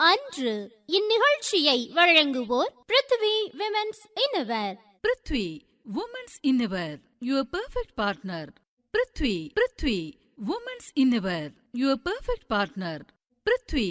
அன்று இந்நிகழ்ச்சியை வழங்குவோர் Prithvi women's innerwear Prithvi women's innerwear your perfect partner Prithvi Prithvi women's innerwear your perfect partner Prithvi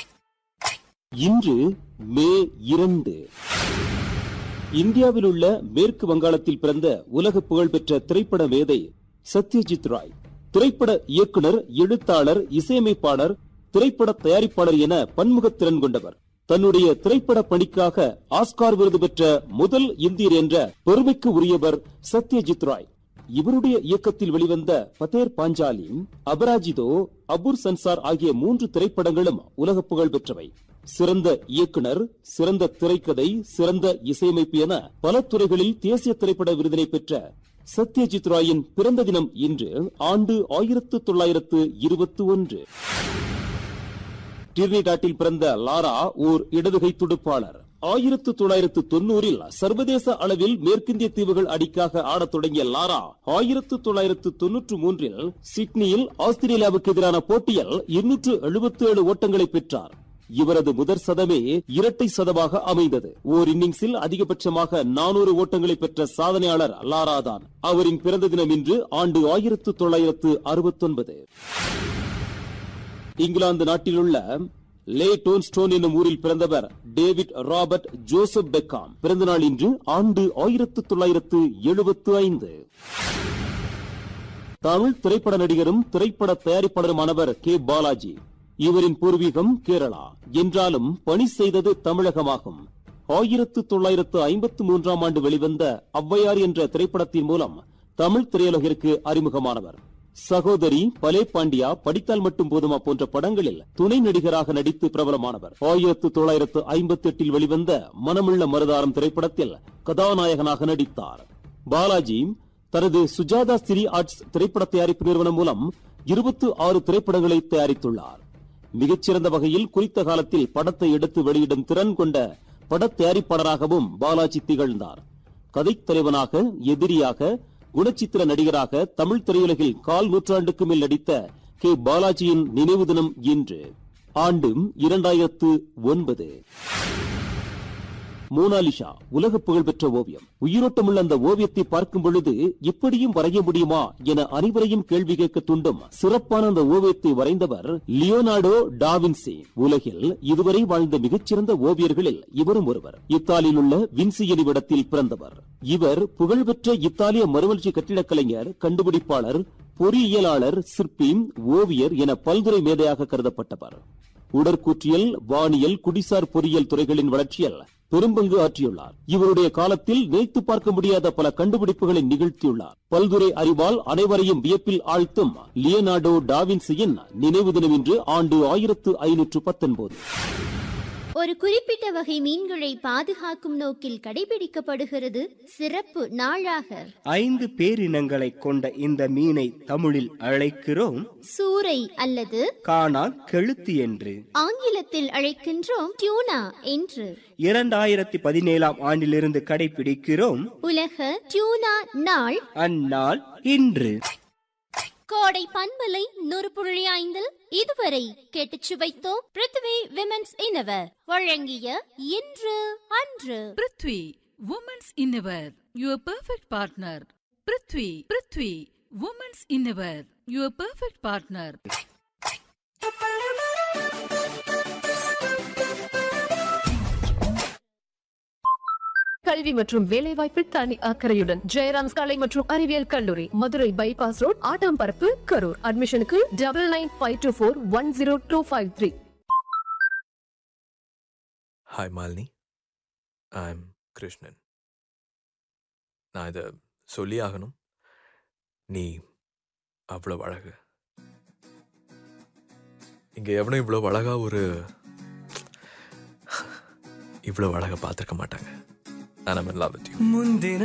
இன்று மே இரண்டு இந்தியாவில் உள்ள மேற்கு வங்காளத்தில் பிறந்த உலக புகழ்பெற்ற திரைப்பட மேதை சத்யஜித் ராய் திரைப்பட இயக்குனர் எழுத்தாளர் இசையமைப்பாளர் திரைப்பட தயாரிப்பாளர் என பன்முகத்திறன் கொண்டவர் தன்னுடைய திரைப்பட பணிக்காக ஆஸ்கார் விருது பெற்ற முதல் இந்தியர் என்ற பெருமைக்கு உரியவர் சத்யஜித் ராய் இவருடைய இயக்கத்தில் வெளிவந்த பதேர் பாஞ்சாலி அபராஜிதோ அபுர் சன்சார் ஆகிய மூன்று திரைப்படங்களும் உலக புகழ் பெற்றவை சிறந்த இயக்குனர் சிறந்த திரைக்கதை சிறந்த இசையமைப்பு என பல துறைகளில் தேசிய திரைப்பட விருதினை பெற்ற சத்யஜித் ராயின் பிறந்த தினம் இன்று ஆண்டு ஆயிரத்து தொள்ளாயிரத்து இருபத்தி ஒன்று டிரினிடாட்டில் பிறந்த லாரா ஓர் இடதுகை துடுப்பாளர் ஆயிரத்து தொள்ளாயிரத்து தொண்ணூறில் சர்வதேச அளவில் மேற்கிந்திய தீவுகள் அடிக்காக ஆடத் தொடங்கிய லாரா ஆயிரத்து தொள்ளாயிரத்து தொன்னூற்று மூன்றில் சிட்னியில் ஆஸ்திரேலியாவுக்கு எதிரான போட்டியில் இருநூற்று எழுபத்தி ஏழு ஓட்டங்களை பெற்றார் இவரது முதற் சதமே இரட்டை சதமாக அமைந்தது ஓர் இன்னிங்ஸில் அதிகபட்சமாக நானூறு ஓட்டங்களை பெற்ற சாதனையாளர் லாரா தான் அவரின் பிறந்த தினம் இன்று ஆண்டு ஆயிரத்து தொள்ளாயிரத்து அறுபத்தொன்பது இங்கிலாந்து நாட்டிலுள்ள லே டோன்ஸ்டோன் என்னும் ஊரில் பிறந்தவர் டேவிட் ராபர்ட் ஜோசப் பெக்காம் பிறந்தநாள் இன்று ஆண்டு ஆயிரத்து தொள்ளாயிரத்து எழுபத்து ஐந்து தமிழ் திரைப்பட நடிகரும் திரைப்பட தயாரிப்பாளருமானவர் கே பாலாஜி இவரின் பூர்வீகம் கேரளா என்றாலும் பணி செய்தது தமிழகமாகும் ஆயிரத்து தொள்ளாயிரத்து ஐம்பத்து மூன்றாம் ஆண்டு வெளிவந்த ஔவையார் என்ற திரைப்படத்தின் மூலம் தமிழ் திரையுலகிற்கு அறிமுகமானவர் சகோதரி பலே பாண்டியா படித்தால் மட்டும் போதுமா போன்ற படங்களில் துணை நடிகராக நடித்து பிரபலமானவர் ஆயிரத்து தொள்ளாயிரத்து ஐம்பத்தி எட்டில் வெளிவந்த மனமுள்ள மருதாரம் திரைப்படத்தில் கதாநாயகனாக நடித்தார் பாலாஜி தனது சுஜாதா சிரி ஆர்ட்ஸ் திரைப்பட தயாரிப்பு நிறுவனம் மூலம் இருபத்து ஆறு திரைப்படங்களை தயாரித்துள்ளார் மிகச்சிறந்த வகையில் குறித்த காலத்தில் படத்தை எடுத்து வெளியிடும் திறன் கொண்ட பட தயாரிப்பாளராகவும் பாலாஜி திகழ்ந்தார் கதைத் தலைவனாக எதிரியாக குணச்சித்திர நடிகராக தமிழ் திரையுலகில் கால் நூற்றாண்டுக்கு மேல் நடித்த கே பாலாஜியின் நினைவு தினம் இன்று ஆண்டு இரண்டாயிரத்து ஒன்பது மோனாலிசா உலக புகழ்பெற்ற ஓவியம் உயிரோட்டமுள்ள அந்த ஓவியத்தை பார்க்கும் பொழுது இப்படியும் வரைய முடியுமா என அனைவரையும் கேள்வி கேட்க தூண்டும் சிறப்பான அந்த ஓவியத்தை வரைந்தவர் லியோனார்டோ டாவின்சி உலகில் இதுவரை வாழ்ந்த மிகச்சிறந்த ஓவியர்களில் இவரும் ஒருவர் இத்தாலியில் உள்ள வின்சி எனுமிடத்தில் பிறந்தவர் இவர் புகழ்பெற்ற இத்தாலிய மறுமலர்ச்சி கட்டிடக் கலைஞர் கண்டுபிடிப்பாளர் பொறியியலாளர் சிற்பி ஓவியர் என பல்துறை மேதையாக கருதப்பட்டவர் உடற்கூற்றியல் வானியல் குடிசார் பொறியியல் துறைகளின் வளர்ச்சியில் பெரும்பங்கு ஆற்றியுள்ளார் இவருடைய காலத்தில் நினைத்து பார்க்க முடியாத பல கண்டுபிடிப்புகளை நிகழ்த்தியுள்ளார் பல்துறை அறிவால் அனைவரையும் வியப்பில் ஆழ்த்தும் லியனார்டோ டாவின்சியின் நினைவு தினம் இன்று ஆண்டு ஆயிரத்து ஐநூற்று பத்தொன்பது ஒரு குறிப்பிட்ட வகை மீன்களை பாதுகாக்கும் நோக்கில் கடைபிடிக்கப்படுகிறது சிறப்பு நாளாக ஐந்து பேரினங்களை கொண்ட இந்த மீனை தமிழில் அழைக்கிறோம் சூறை அல்லது காணால் கெளுத்தி என்று ஆங்கிலத்தில் அழைக்கின்றோம் டியூனா என்று இரண்டாயிரத்தி பதினேழாம் ஆண்டிலிருந்து கடைபிடிக்கிறோம் உலக டியூனா நாள் அந்நாள் இன்று கோடை பண்பலை நூறு புள்ளி ஐந்தில் இதுவரை கேட்டுச் சுவைத்தோம் பிருத்வி விமென்ஸ் இன்னவர் வழங்கிய இன்று அன்று Prithvi women's innerwear your perfect partner Prithvi Prithvi women's innerwear your perfect partner கல்வி மற்றும் வேலைவாய்ப்பில் தனி அக்கறையுடன் ஜெயராம்ஸ் கலை மற்றும் அறிவியல் கல்லூரி மதுரை பைபாஸ் ரோட் ஆட்டாம்பரப்பு கரூர் அட்மிஷனுக்கு double nine five two four one zero two five three hi Malini I am Krishnan நான் இதை சொல்லி ஆகணும் நீ அவ்வளோ அழகு இங்கே எவனும் இவ்வளோ அழகா ஒரு இவ்வளோ அழகை பார்த்துருக்க மாட்டாங்க நான் லவ் வித் யூ ಮುಂದಿನ